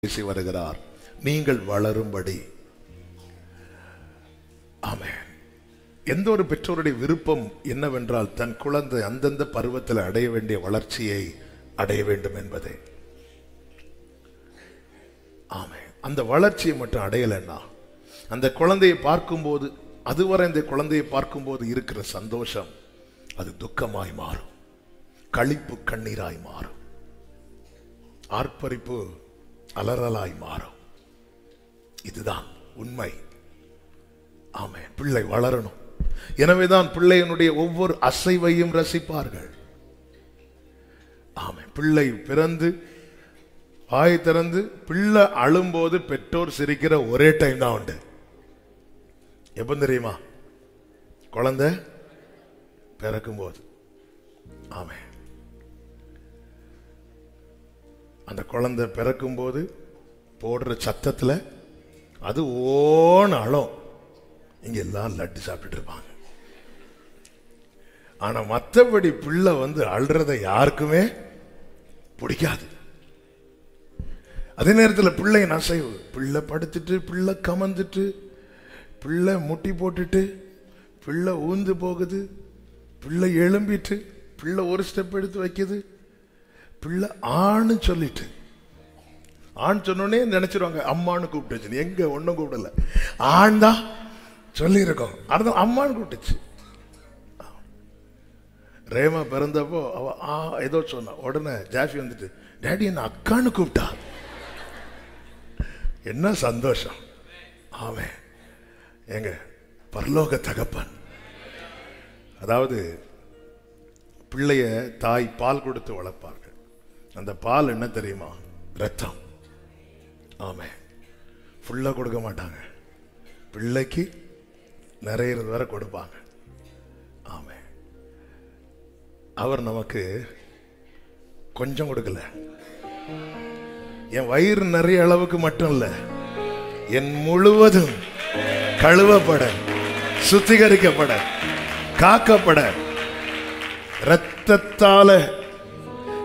பேசி வருகிறார் நீங்கள் வளரும்படி ஆமென் எந்த ஒரு பெற்றோருடைய விருப்பம் என்னவென்றால் தன் குழந்தை அந்தந்த பருவத்தில் அடைய வேண்டிய வளர்ச்சியை அடைய வேண்டும் என்பதே ஆமென் அந்த வளர்ச்சியை மட்டும் அடையலைன்னா அந்த குழந்தையை பார்க்கும்போது அதுவரை இந்த குழந்தையை பார்க்கும்போது இருக்கிற சந்தோஷம் அது துக்கமாய் மாறும் களிப்பு கண்ணீராய் மாறும் ஆர்ப்பரிப்பு அலறலாய் மாறும் இதுதான் உண்மை ஆமே பிள்ளை வளரணும் எனவேதான் பிள்ளையினுடைய ஒவ்வொரு அசைவையும் ரசிப்பார்கள் ஆமே பிள்ளை பிறந்து வாய் திறந்து பிள்ளை அழும்போது பெற்றோர் சிரிக்கிற ஒரே டைம் தான் உண்டு எப்ப தெரியுமா குழந்தை பிறக்கும் போது ஆமே அந்த குழந்தை பிறக்கும் போது போடுற சத்தத்துல அது ஓன அழும் இங்க எல்லாம் லட்டு சாப்பிட்டுட்டு இருப்பாங்க ஆனா மற்றபடி பிள்ளை வந்து அழுறத யாருக்குமே பிடிக்காது அதே நேரத்தில் பிள்ளை அசைவு பிள்ளை படுத்துட்டு பிள்ளை கமந்துட்டு பிள்ளை முட்டி போட்டுட்டு பிள்ளை ஊந்து போகுது பிள்ளை எழும்பிட்டு பிள்ளை ஒரு ஸ்டெப் எடுத்து வைக்குது பிள்ளை ஆண் சொல்லிட்டு ஆண் சொன்னோடனே நினைச்சிருவாங்க அம்மான்னு கூப்பிட்டுச்சு எங்க ஒன்றும் கூப்பிடல ஆண் தான் சொல்லியிருக்கோம் அடுத்த அம்மான்னு கூப்பிட்டுச்சு ரேமா பிறந்தப்போ அவ ஆ ஏதோ சொன்னா உடனே ஜாஃபி வந்துட்டு டேடி என்ன அக்கான்னு கூப்பிட்டா என்ன சந்தோஷம் ஆமென் எங்க பரலோக தகப்பன் அதாவது பிள்ளைய தாய் பால் கொடுத்து வளர்ப்பார்கள் அந்த பால் என்ன தெரியுமா ரத்தம் ஆமே ஃபுல்லாக கொடுக்க மாட்டாங்க பிள்ளைக்கு நிறையிறது வரை கொடுப்பாங்க ஆமே அவர் நமக்கு கொஞ்சம் கொடுக்கல என் வயிறு நிறைய அளவுக்கு மட்டும் இல்ல என் முழுவதும் கழுவப்பட சுத்திகரிக்கப்பட காக்கப்பட இரத்தத்தால